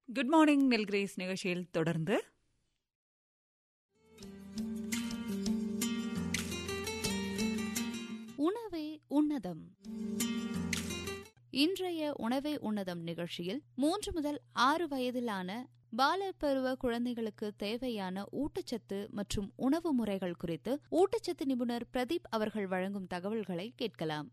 good morning நெல்கிரேஸ் நிகழ்ச்சியில் தொடர்ந்து உணவே உன்னதம் இன்றைய உணவே உன்னதம் நிகழ்ச்சியில் மூன்று முதல் ஆறு வயதிலான பாலர் பருவ குழந்தைகளுக்கு தேவையான ஊட்டச்சத்து மற்றும் உணவு முறைகள் குறித்து ஊட்டச்சத்து நிபுணர் பிரதீப் அவர்கள் வழங்கும் தகவல்களை கேட்கலாம்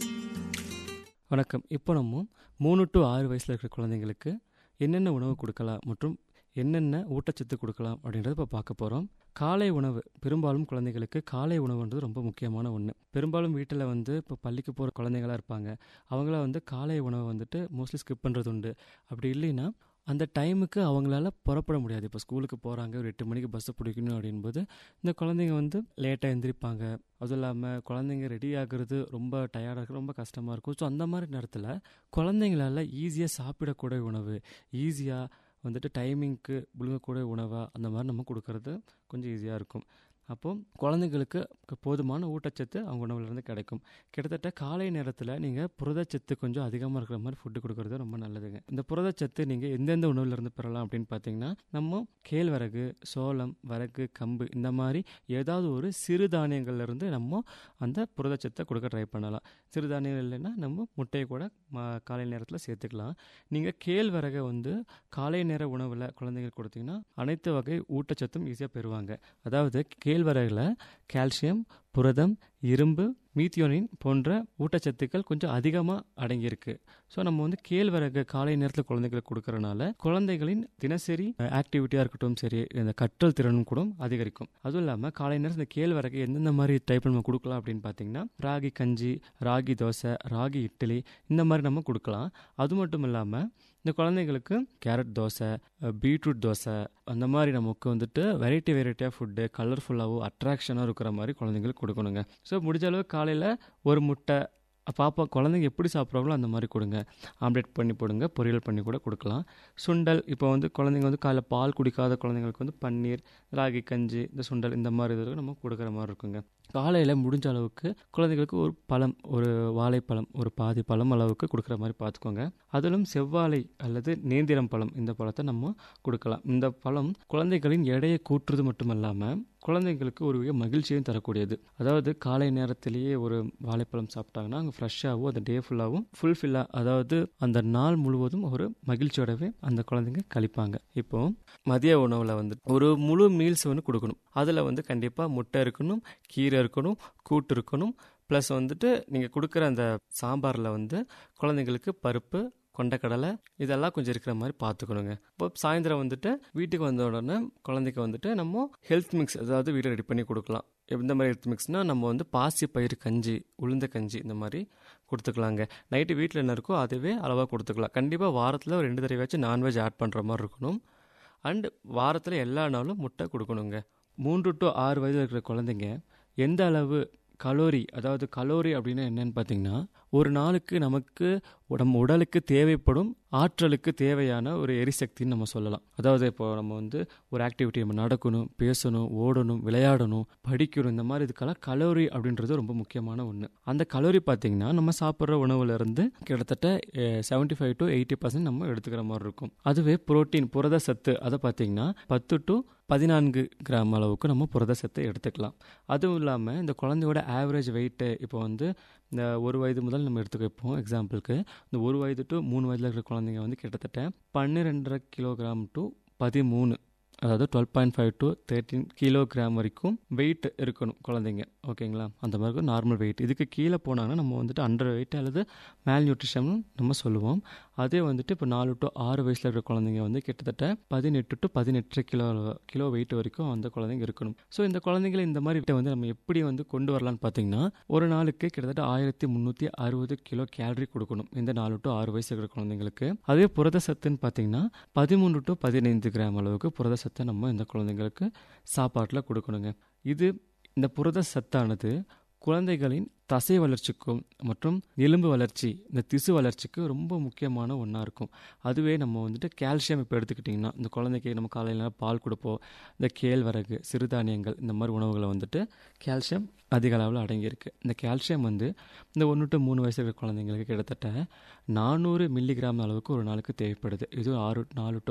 வணக்கம் இப்போ நம்ம மூணு டு ஆறு வயசில் இருக்கிற குழந்தைங்களுக்கு என்னென்ன உணவு கொடுக்கலாம் மற்றும் என்னென்ன ஊட்டச்சத்து கொடுக்கலாம் அப்படின்றத இப்போ பார்க்க போகிறோம் காலை உணவு பெரும்பாலும் குழந்தைகளுக்கு காலை உணவுன்றது ரொம்ப முக்கியமான ஒன்று பெரும்பாலும் வீட்டில் வந்து இப்போ பள்ளிக்கு போகிற குழந்தைங்களா இருப்பாங்க அவங்கள வந்து காலை உணவை வந்துட்டு மோஸ்ட்லி ஸ்கிப் பண்ணுறது உண்டு அப்படி இல்லைன்னா அந்த டைமுக்கு அவங்களால புறப்பட முடியாது இப்போ ஸ்கூலுக்கு போகிறாங்க ஒரு எட்டு மணிக்கு பஸ்ஸை பிடிக்கணும் அப்படின்போது இந்த குழந்தைங்க வந்து லேட்டாக எந்திரிப்பாங்க அதுவும் இல்லாமல் குழந்தைங்க ரெடி ஆகுறது ரொம்ப டயர்டாக இருக்கு ரொம்ப கஷ்டமாக இருக்கும் ஸோ அந்த மாதிரி நேரத்தில் குழந்தைங்களால ஈஸியாக சாப்பிடக்கூடிய உணவு ஈஸியாக வந்துட்டு டைமிங்க்கு விழுங்கக்கூடிய உணவாக அந்த மாதிரி நம்ம கொடுக்கறது கொஞ்சம் ஈஸியாக இருக்கும் அப்போது குழந்தைங்களுக்கு போதுமான ஊட்டச்சத்து அவங்க உணவுலேருந்து கிடைக்கும் கிட்டத்தட்ட காலை நேரத்தில் நீங்கள் புரதச்சத்து கொஞ்சம் அதிகமாக இருக்கிற மாதிரி ஃபுட்டு கொடுக்கறது ரொம்ப நல்லதுங்க இந்த புரதச்சத்து நீங்கள் எந்தெந்த உணவுலேருந்து பெறலாம் அப்படின்னு பார்த்தீங்கன்னா நம்ம கேழ்வரகு சோளம் வரகு கம்பு இந்த மாதிரி ஏதாவது ஒரு சிறுதானியங்கள்லேருந்து நம்ம அந்த புரதச்சத்தை கொடுக்க ட்ரை பண்ணலாம் சிறுதானியம் இல்லைன்னா நம்ம முட்டையை கூட காலை நேரத்தில் சேர்த்துக்கலாம் நீங்கள் கேழ்வரகை வந்து காலை நேர உணவில் குழந்தைங்களுக்கு கொடுத்தீங்கன்னா அனைத்து வகை ஊட்டச்சத்தும் ஈஸியாக பெறுவாங்க அதாவது கேழ்வரகில் கால்சியம் புரதம் இரும்பு மீத்தியோனின் போன்ற ஊட்டச்சத்துக்கள் கொஞ்சம் அதிகமாக அடங்கியிருக்கு ஸோ நம்ம வந்து கேழ்வரகு காலை நேரத்தில் குழந்தைகளுக்கு கொடுக்கறனால குழந்தைகளின் தினசரி ஆக்டிவிட்டியாக இருக்கட்டும் சரி இந்த கற்றல் திறனும் கூட அதிகரிக்கும் அதுவும் இல்லாமல் காலை நேரத்தில் இந்த கேழ்வரகு எந்தெந்த மாதிரி டைப் நம்ம கொடுக்கலாம் அப்படின்னு பார்த்தீங்கன்னா ராகி கஞ்சி ராகி தோசை ராகி இட்லி இந்த மாதிரி நம்ம கொடுக்கலாம் அது மட்டும் இல்லாமல் இந்த குழந்தைங்களுக்கு கேரட் தோசை பீட்ரூட் தோசை அந்த மாதிரி நமக்கு வந்துட்டு வெரைட்டி வெரைட்டியாக ஃபுட்டு கலர்ஃபுல்லாகவும் அட்ராக்ஷனாக இருக்கிற மாதிரி குழந்தைங்களுக்கு கொடுக்கணுங்க ஸோ முடிஞ்ச அளவு காலையில் ஒரு முட்டை பாப்பா குழந்தைங்க எப்படி சாப்பிட்றாங்களோ அந்த மாதிரி கொடுங்க ஆம்லேட் பண்ணி போடுங்க பொரியல் பண்ணி கூட கொடுக்கலாம் சுண்டல் இப்போ வந்து குழந்தைங்க வந்து காலைல பால் குடிக்காத குழந்தைங்களுக்கு வந்து பன்னீர் ராகி கஞ்சி இந்த சுண்டல் இந்த மாதிரி இது நம்ம கொடுக்குற மாதிரி இருக்குங்க காலையில் முடிஞ்ச அளவுக்கு குழந்தைங்களுக்கு ஒரு பழம் ஒரு வாழைப்பழம் ஒரு பாதி பழம் அளவுக்கு கொடுக்குற மாதிரி பார்த்துக்கோங்க அதிலும் செவ்வாழை அல்லது நேந்திரம் பழம் இந்த பழத்தை நம்ம கொடுக்கலாம் இந்த பழம் குழந்தைகளின் எடையை கூட்டுறது மட்டும் இல்லாமல் குழந்தைங்களுக்கு ஒரு மிக மகிழ்ச்சியும் தரக்கூடியது அதாவது காலை நேரத்திலேயே ஒரு வாழைப்பழம் சாப்பிட்டாங்கன்னா அவங்க ஃப்ரெஷ்ஷாகவும் அந்த டே ஃபுல்லாகவும் ஃபுல்ஃபில்லாக அதாவது அந்த நாள் முழுவதும் ஒரு மகிழ்ச்சியோடவே அந்த குழந்தைங்க கழிப்பாங்க இப்போ மதிய உணவில் வந்து ஒரு முழு மீல்ஸ் வந்து கொடுக்கணும் அதில் வந்து கண்டிப்பாக முட்டை இருக்கணும் கீரை இருக்கணும் கூட்டு இருக்கணும் ப்ளஸ் வந்துட்டு நீங்கள் கொடுக்குற அந்த சாம்பாரில் வந்து குழந்தைங்களுக்கு பருப்பு கொண்டக்கடலை இதெல்லாம் கொஞ்சம் இருக்கிற மாதிரி பார்த்துக்கணுங்க இப்போ சாயந்தரம் வந்துட்டு வீட்டுக்கு வந்த உடனே குழந்தைக்கு வந்துட்டு நம்ம ஹெல்த் மிக்ஸ் அதாவது வீட்டில் ரெடி பண்ணி கொடுக்கலாம் எந்த மாதிரி ஹெல்த் மிக்ஸ்னால் நம்ம வந்து பாசி பயிர் கஞ்சி உளுந்த கஞ்சி இந்த மாதிரி கொடுத்துக்கலாங்க நைட்டு வீட்டில் என்ன இருக்கோ அதுவே அளவாக கொடுத்துக்கலாம் கண்டிப்பாக வாரத்தில் ஒரு ரெண்டு தடவையாச்சும் நான்வெஜ் ஆட் பண்ணுற மாதிரி இருக்கணும் அண்ட் வாரத்தில் எல்லா நாளும் முட்டை கொடுக்கணுங்க மூன்று டு ஆறு வயதில் இருக்கிற குழந்தைங்க எந்த அளவு கலோரி அதாவது கலோரி அப்படின்னா என்னன்னு பார்த்தீங்கன்னா ஒரு நாளுக்கு நமக்கு நம்ம உடலுக்கு தேவைப்படும் ஆற்றலுக்கு தேவையான ஒரு எரிசக்தின்னு நம்ம சொல்லலாம் அதாவது இப்போ நம்ம வந்து ஒரு ஆக்டிவிட்டி நம்ம நடக்கணும் பேசணும் ஓடணும் விளையாடணும் படிக்கணும் இந்த மாதிரி இதுக்கெல்லாம் கலோரி அப்படின்றது ரொம்ப முக்கியமான ஒன்று அந்த கலோரி பார்த்தீங்கன்னா நம்ம சாப்பிட்ற உணவுலேருந்து கிட்டத்தட்ட seventy five to eighty percent நம்ம எடுத்துக்கிற மாதிரி இருக்கும் அதுவே புரோட்டீன் புரத சத்து அதை பார்த்தீங்கன்னா பத்து டு பதினான்கு கிராம் அளவுக்கு நம்ம புரத சத்தை எடுத்துக்கலாம் அதுவும் இல்லாமல் இந்த குழந்தையோட ஆவரேஜ் வெயிட்டு இப்போ வந்து இந்த ஒரு வயது முதல் நம்ம எடுத்துக்க வைப்போம் எக்ஸாம்பிளுக்கு இந்த ஒரு வயது டு மூணு வயதில் இருக்கிற குழந்தைங்க வந்து கிட்டத்தட்ட பன்னிரெண்டரை கிலோகிராம் டு பதிமூணு அதாவது twelve point five to thirteen kilogram வரைக்கும் வெயிட் இருக்கணும் குழந்தைங்க ஓகேங்களா அந்த மாதிரி நார்மல் வெயிட் இதுக்கு கீழே போனாங்கன்னா நம்ம வந்துட்டு அண்டர் வெயிட் அல்லது மேல் நியூட்ரிஷன் நம்ம சொல்லுவோம் அதே வந்துட்டு இப்போ நாலு டு ஆறு வயசில் இருக்கிற குழந்தைங்க வந்து கிட்டத்தட்ட பதினெட்டு டு பதினெட்டு கிலோ கிலோ வெயிட் வரைக்கும் அந்த குழந்தைங்க இருக்கணும் ஸோ இந்த குழந்தைங்களை இந்த மாதிரி வந்து நம்ம எப்படி வந்து கொண்டு வரலான்னு பார்த்தீங்கன்னா ஒரு நாளுக்கு கிட்டத்தட்ட ஆயிரத்தி முந்நூற்றி அறுபது கிலோ கேலரி கொடுக்கணும் இந்த நாலு டு ஆறு வயசு இருக்கிற குழந்தைங்களுக்கு அதே புரத சத்துன்னு பார்த்தீங்கன்னா பதிமூணு டு பதினைந்து கிராம் அளவுக்கு புரத சத்தை நம்ம இந்த குழந்தைங்களுக்கு சாப்பாட்டில் கொடுக்கணுங்க இது இந்த புரத சத்தானது குழந்தைகளின் தசை வளர்ச்சிக்கும் மற்றும் எலும்பு வளர்ச்சி இந்த திசு வளர்ச்சிக்கு ரொம்ப முக்கியமான ஒன்றா இருக்கும் அதுவே நம்ம வந்துட்டு கால்சியம் இப்போ எடுத்துக்கிட்டிங்கன்னா இந்த குழந்தைக்கு நம்ம காலையில் பால் கொடுப்போம் இந்த கேழ்வரகு சிறுதானியங்கள் இந்த மாதிரி உணவுகளை வந்துட்டு கால்சியம் அதிக அளவில் அடங்கியிருக்கு இந்த கால்சியம் வந்து இந்த ஒன்று டு மூணு வயசு இருக்கிற குழந்தைங்களுக்கு கிட்டத்தட்ட நானூறு மில்லிகிராம் அளவுக்கு ஒரு நாளுக்கு தேவைப்படுது இது ஆறு நாலு டு